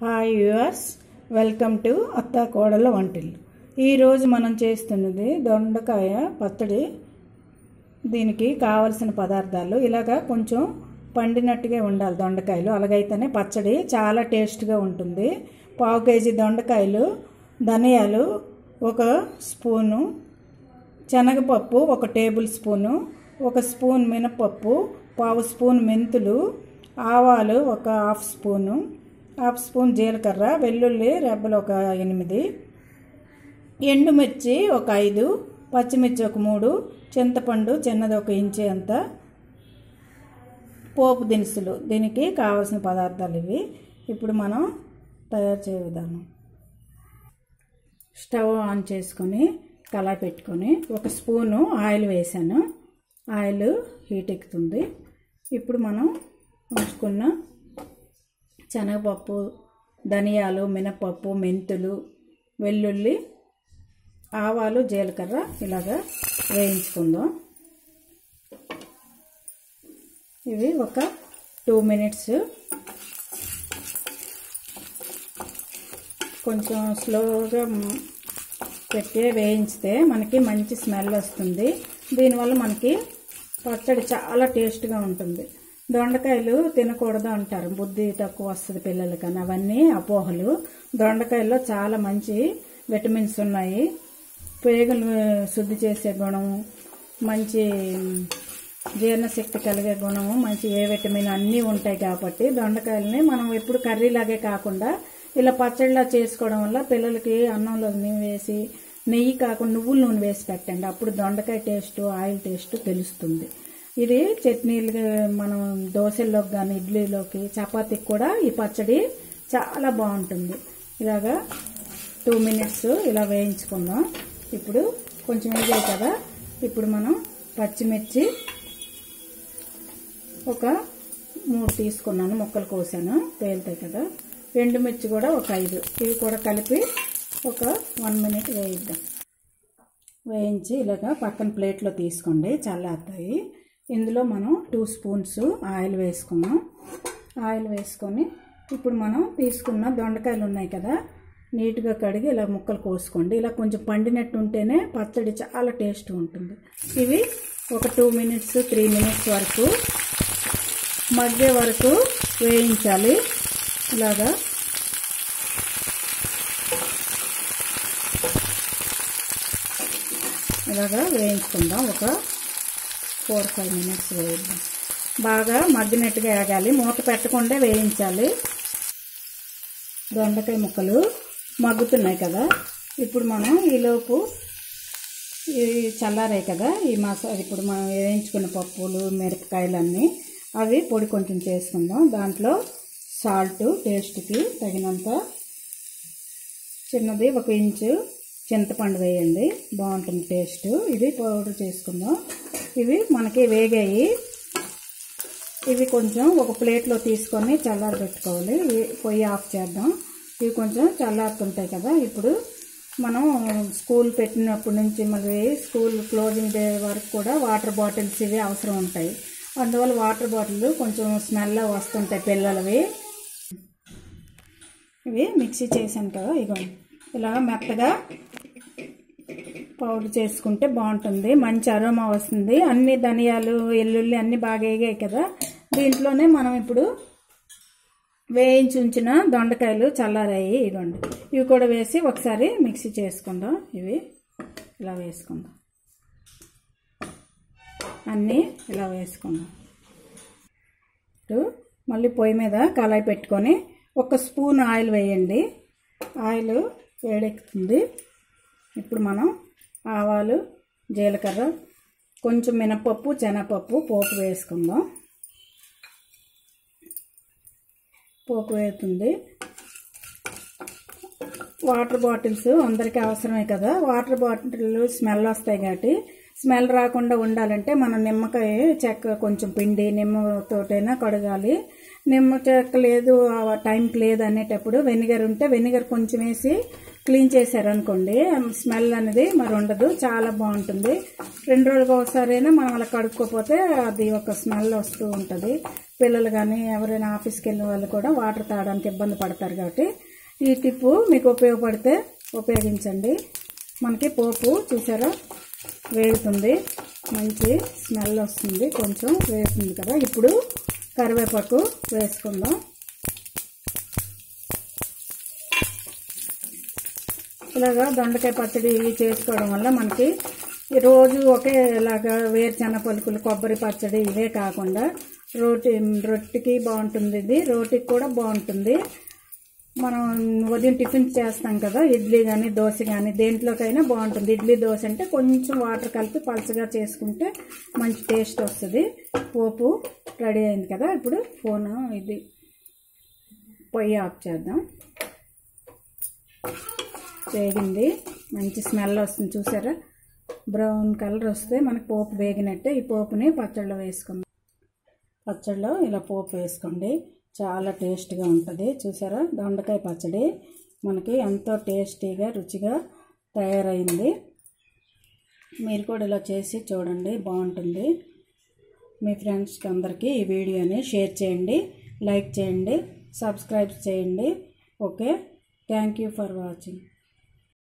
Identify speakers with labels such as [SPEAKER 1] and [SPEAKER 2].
[SPEAKER 1] hi viewers welcome to అత్త కోడల వంటిల్లు ఈరోజు మనం చేస్తున్నది దొండకాయ పచ్చడి దీనికి కావలసిన పదార్థాలు ఇలాగా కొంచెం పండినట్టుగా ఉండాలి దొండకాయలు అలాగైతేనే పచ్చడి చాలా టేస్ట్గా ఉంటుంది పావు కేజీ దొండకాయలు ధనియాలు ఒక స్పూను శనగపప్పు ఒక టేబుల్ స్పూను ఒక స్పూన్ మినపప్పు పావు స్పూన్ మెంతులు ఆవాలు ఒక హాఫ్ స్పూను హాఫ్ స్పూన్ జీలకర్ర వెల్లుల్లి రెబ్బలు ఒక ఎనిమిది ఎండుమిర్చి ఒక ఐదు పచ్చిమిర్చి ఒక మూడు చింతపండు చిన్నది ఒక ఇంచి అంత పోపు దినుసులు దీనికి కావలసిన పదార్థాలు ఇవి ఇప్పుడు మనం తయారు చేయ విధానం స్టవ్ ఆన్ చేసుకొని కళాయి పెట్టుకొని ఒక స్పూను ఆయిల్ వేసాను ఆయిల్ హీట్ ఎక్కుతుంది ఇప్పుడు మనం ఉంచుకున్న శనగపప్పు ధనియాలు మినపప్పు మెంతులు వెల్లుల్లి ఆవాలు జీలకర్ర ఇలాగా వేయించుకుందాం ఇవి ఒక టూ మినిట్స్ కొంచెం స్లోగా పెట్టి వేయించితే మనకి మంచి స్మెల్ వస్తుంది దీనివల్ల మనకి పచ్చడి చాలా టేస్ట్గా ఉంటుంది దొండకాయలు తినకూడదు అంటారు బుద్ధి తక్కువ వస్తుంది పిల్లలకని అవన్నీ అపోహలు దొండకాయల్లో చాలా మంచి విటమిన్స్ ఉన్నాయి పేగులు శుద్ధి చేసే గుణం మంచి జీర్ణశక్తి కలిగే గుణము మంచి ఏ విటమిన్ అన్నీ ఉంటాయి కాబట్టి దొండకాయలని మనం ఎప్పుడు కర్రీలాగే కాకుండా ఇలా పచ్చడిలా చేసుకోవడం వల్ల పిల్లలకి అన్నంలో నూనె వేసి నెయ్యి కాకుండా నువ్వుల నూనె వేసి పెట్టండి అప్పుడు దొండకాయ టేస్ట్ ఆయిల్ టేస్ట్ తెలుస్తుంది ఇది చట్నీలు మనం దోశల్లోకి కానీ ఇడ్లీలోకి చపాతీకి కూడా ఈ పచ్చడి చాలా బాగుంటుంది ఇలాగా టూ మినిట్స్ ఇలా వేయించుకుందాం ఇప్పుడు కొంచెం వేగాయి కదా ఇప్పుడు మనం పచ్చిమిర్చి ఒక మూడు తీసుకున్నాను ముక్కలు కోసాను పేలుతాయి కదా ఎండుమిర్చి కూడా ఒక ఐదు ఇవి కూడా కలిపి ఒక వన్ మినిట్ వేయిద్దాం వేయించి ఇలాగ పక్కన ప్లేట్లో తీసుకోండి చల్లారుతాయి ఇందులో మనం టూ స్పూన్స్ ఆయిల్ వేసుకున్నాం ఆయిల్ వేసుకొని ఇప్పుడు మనం తీసుకున్న దొండకాయలు ఉన్నాయి కదా నీట్గా కడిగి ఇలా ముక్కలు కోసుకోండి ఇలా కొంచెం పండినట్టు ఉంటేనే పచ్చడి చాలా టేస్ట్ ఉంటుంది ఇవి ఒక టూ మినిట్స్ త్రీ మినిట్స్ వరకు మగ్గే వరకు వేయించాలి ఇలాగా ఇలాగా వేయించుకుందాం ఒక ఫోర్ ఫైవ్ మినిట్స్ వేయిద్దాం బాగా మగ్గినట్టుగా వేగాలి మూత పెట్టకుండా వేయించాలి దొండకాయ ముక్కలు మగ్గుతున్నాయి కదా ఇప్పుడు మనం ఈలోపు ఇవి చల్లారాయి కదా ఈ మసాలా ఇప్పుడు మనం వేయించుకున్న పప్పులు మిరపకాయలు అన్నీ అవి పొడి కొంచెం చేసుకుందాం దాంట్లో సాల్ట్ టేస్ట్కి తగినంత చిన్నది ఒక ఇంచు చింతపండు వేయండి బాగుంటుంది టేస్ట్ ఇది పౌడర్ చేసుకుందాం ఇవి మనకి వేగాయి ఇవి కొంచెం ఒక ప్లేట్లో తీసుకొని చల్లారి పెట్టుకోవాలి పొయ్యి ఆఫ్ చేద్దాం ఇవి కొంచెం చల్లారుతుంటాయి కదా ఇప్పుడు మనం స్కూల్ పెట్టినప్పటి నుంచి మళ్ళీ స్కూల్ క్లోజింగ్ డే వరకు కూడా వాటర్ బాటిల్స్ ఇవి అవసరం ఉంటాయి అందువల్ల వాటర్ బాటిల్ కొంచెం స్మెల్ వస్తుంటాయి పిల్లలవి ఇవి మిక్సీ చేశాను కదా ఇగో ఇలా మెత్తగా పౌడర్ చేసుకుంటే బాగుంటుంది మంచి అరోమా వస్తుంది అన్ని ధనియాలు ఎల్లుల్లి అన్నీ బాగా వేగాయి కదా దీంట్లోనే మనం ఇప్పుడు వేయించి ఉంచిన దొండకాయలు చల్లారాయి ఇదిగోండి ఇవి కూడా వేసి ఒకసారి మిక్సీ చేసుకుందాం ఇవి ఇలా వేసుకుందాం అన్నీ ఇలా వేసుకుందాం మళ్ళీ పొయ్యి మీద కళాయి పెట్టుకొని ఒక స్పూన్ ఆయిల్ వేయండి ఆయిల్ వేడెక్కుతుంది ఇప్పుడు మనం ఆవాలు జీలకర్ర కొంచెం మినపప్పు శనగపప్పు పోపు వేసుకుందాం పోపు వేస్తుంది వాటర్ బాటిల్స్ అందరికీ అవసరమే కదా వాటర్ బాటిల్ స్మెల్ వస్తాయి కాబట్టి స్మెల్ రాకుండా ఉండాలంటే మనం నిమ్మకాయ చెక్క కొంచెం పిండి నిమ్మతోటైనా కడగాలి నిమ్మ చెక్క లేదు ఆ టైంకి లేదు అనేటప్పుడు వెనిగర్ ఉంటే వెనిగర్ కొంచెం వేసి క్లీన్ చేశారనుకోండి స్మెల్ అనేది మరి ఉండదు చాలా బాగుంటుంది రెండు రోజులకు ఒకసారైనా మనం అలా కడుక్కోపోతే అది ఒక స్మెల్ వస్తూ ఉంటుంది పిల్లలు కానీ ఎవరైనా ఆఫీస్కి వెళ్ళిన వాళ్ళు కూడా వాటర్ తాగడానికి ఇబ్బంది పడతారు కాబట్టి ఈ టిప్పు మీకు ఉపయోగపడితే ఉపయోగించండి మనకి పోపు చూసారా వేగుతుంది మంచి స్మెల్ వస్తుంది కొంచెం వేగుతుంది కదా ఇప్పుడు కరివేపాకు వేసుకుందాం ఇలాగా దొండకాయ పచ్చడి ఇవి చేసుకోవడం వల్ల మనకి ఈ రోజు ఒకేలాగా వేరుచెన్న పలుకులు కొబ్బరి పచ్చడి ఇవే కాకుండా రోటి రొట్టెకి బాగుంటుంది ఇది రోటికి కూడా బాగుంటుంది మనం ఉదయం టిఫిన్ చేస్తాం కదా ఇడ్లీ కానీ దోశ కానీ దేంట్లోకైనా బాగుంటుంది ఇడ్లీ దోశ అంటే కొంచెం వాటర్ కలిపి పలచగా చేసుకుంటే మంచి టేస్ట్ వస్తుంది పోపు రెడీ అయింది కదా ఇప్పుడు ఫోన్ ఇది పొయ్యి ఆఫ్ చేద్దాం వేగింది మంచి స్మెల్ వస్తుంది చూసారా బ్రౌన్ కలర్ వస్తే మనకి పోపు వేగినట్టే ఈ పోపుని పచ్చళ్ళలో వేసుకుందాం పచ్చడిలో ఇలా పోపు వేసుకోండి చాలా టేస్ట్గా ఉంటుంది చూసారా దొండకాయ పచ్చడి మనకి ఎంతో టేస్టీగా రుచిగా తయారైంది మీరు కూడా ఇలా చేసి చూడండి బాగుంటుంది మీ ఫ్రెండ్స్కి అందరికీ ఈ వీడియోని షేర్ చేయండి లైక్ చేయండి సబ్స్క్రైబ్ చేయండి okay thank you for watching